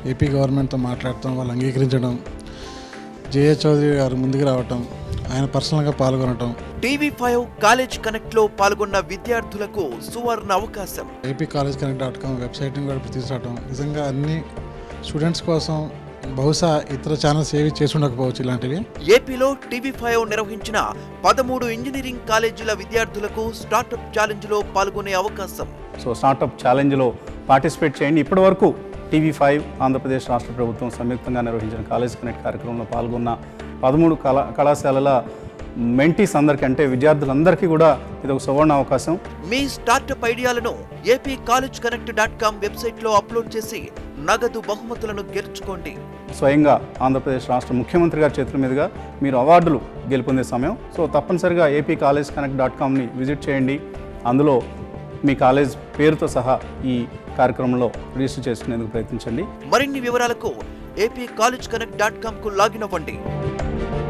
AP గవర్నమెంట్తో మాట్లాడటం వాళ్ళు అంగీకరించడం జేఏ చౌదరి గారు ముందుకు రావటం ఆయన పర్సనల్గా పాల్గొనటం టీవీ ఫైవ్ కాలేజ్ కనెక్ట్ లో పాల్గొన్న విద్యార్థులకు సువర్ణ అవకాశం AP college connect dot com వెబ్సైట్ని కూడా తీసుకురావటం నిజంగా అన్ని స్టూడెంట్స్ కోసం బహుశా ఇతర ఛానల్స్ ఏవి చేసి ఉండకపోవచ్చు ఇలాంటివి ఏపీలో టీవీ ఫైవ్ నిర్వహించిన పదమూడు ఇంజనీరింగ్ కాలేజీల విద్యార్థులకు స్టార్టప్ ఛాలెంజ్ లో పాల్గొనే అవకాశం సో స్టార్టప్ ఛాలెంజ్లో పార్టిసిపేట్ చేయండి ఇప్పటివరకు టీవీ ఫైవ్ ఆంధ్రప్రదేశ్ రాష్ట్ర ప్రభుత్వం సంయుక్తంగా నిర్వహించిన కాలేజ్ కనెక్ట్ కార్యక్రమంలో పాల్గొన్న పదమూడు కళా కళాశాలల మెంటీస్ అందరికీ అంటే విద్యార్థులందరికీ కూడా ఇది ఒక సువర్ణ అవకాశం మీ స్టార్టప్ ఐడియాలను AP college connect dot com website లో అప్లోడ్ చేసి నగదు బహుమతులను గెలుచుకోండి స్వయంగా ఆంధ్రప్రదేశ్ రాష్ట్ర ముఖ్యమంత్రి గారి చేతుల మీదుగా మీరు అవార్డులు గెలుపొందే సమయం సో తప్పనిసరిగా ఏపీ కాలేజ్ కనెక్ట్ డాట్ కామ్ని విజిట్ చేయండి అందులో మీ కాలేజ్ పేరుతో సహా ఈ కార్యక్రమంలో రిజిస్టర్ చేసుకునేందుకు ప్రయత్నించండి మరిన్ని వివరాలకు AP college connect dot com కు లాగిన్ అవ్వండి